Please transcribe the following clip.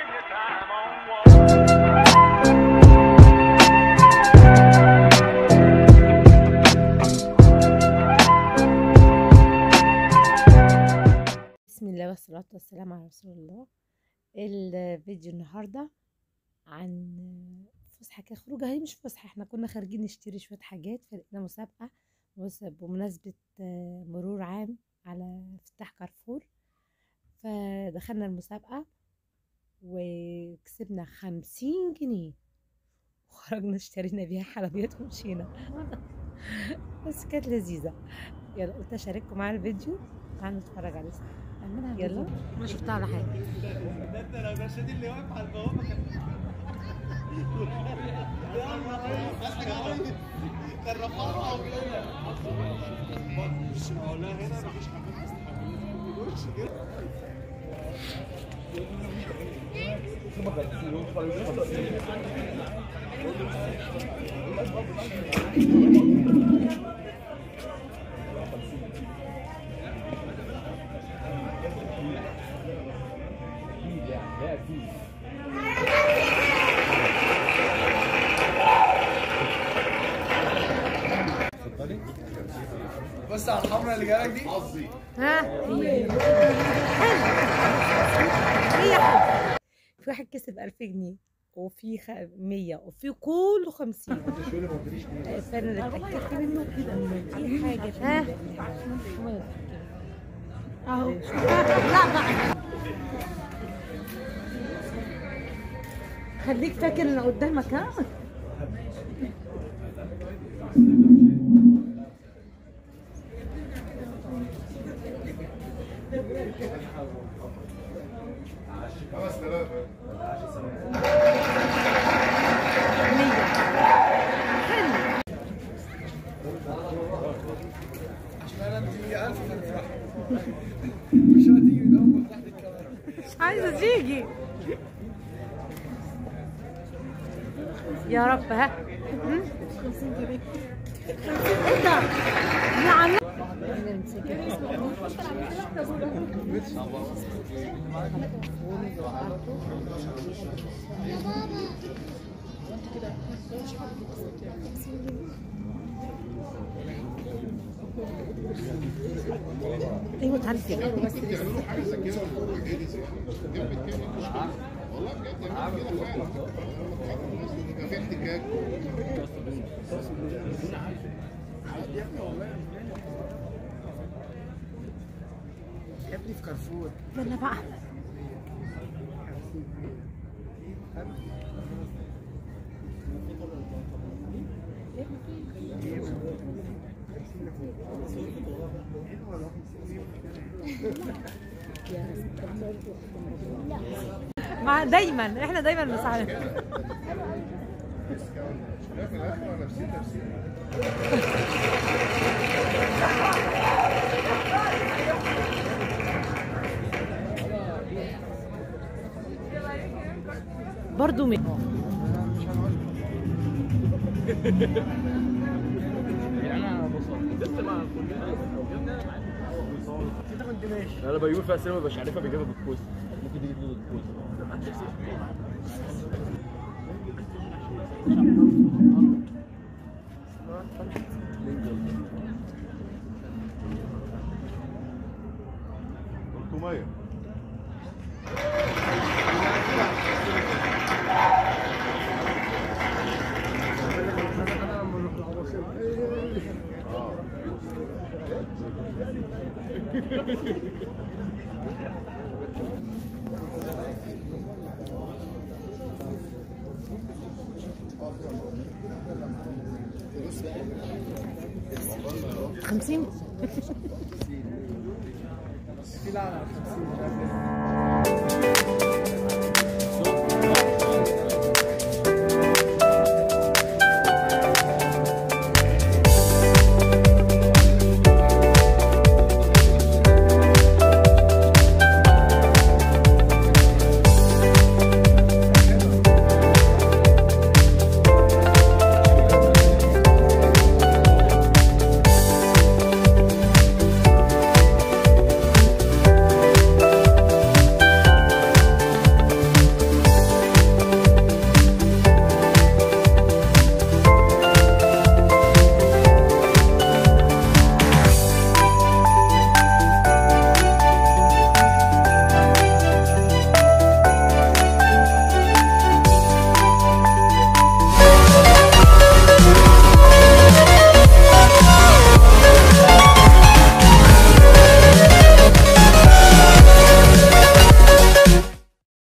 give you time on one. بسم الله والصلاة والسلام على رسول الله الفيديو النهاردة عن فسحة كده خروجة هي مش فسحة احنا كنا خارجين نشتري شوية حاجات فلقينا مسابقة بس- بمناسبة آه، مرور عام على افتتاح كارفور فدخلنا المسابقة وكسبنا خمسين جنيه وخرجنا اشترينا بيها حلويات ومشينا بس كانت لذيذة يلا قلت اشارككم معايا الفيديو تعالوا نتفرج عليه سوا يلا ما شفتها ولا حاجة بص على الحمرا اللي جالك دي ها هي هي حلوة. في واحد كسب 1000 جنيه وفي خ... 100 وفي كله 50 فانا اللي اتاكدت منه إن في حاجه ها اهو لا بقى خليك فاكر ان قدامك ها عشان انت 1000 هنفرح مش هتيجي من اول ما فتحت الكاميرا عايزه تيجي يا رب ها هم؟ ايه ده يا عم ايوه تعالي كده يا ابني في كارفور يلا بقى مع دايما احنا دايما مساعدين برضو من كده كنت ماشي انا بيقول فيها سينما مش عارفها بيجيبها بالكوز ممكن تيجي تجيب بالكوز خمسين في لعنه على 50 مش عارف ايه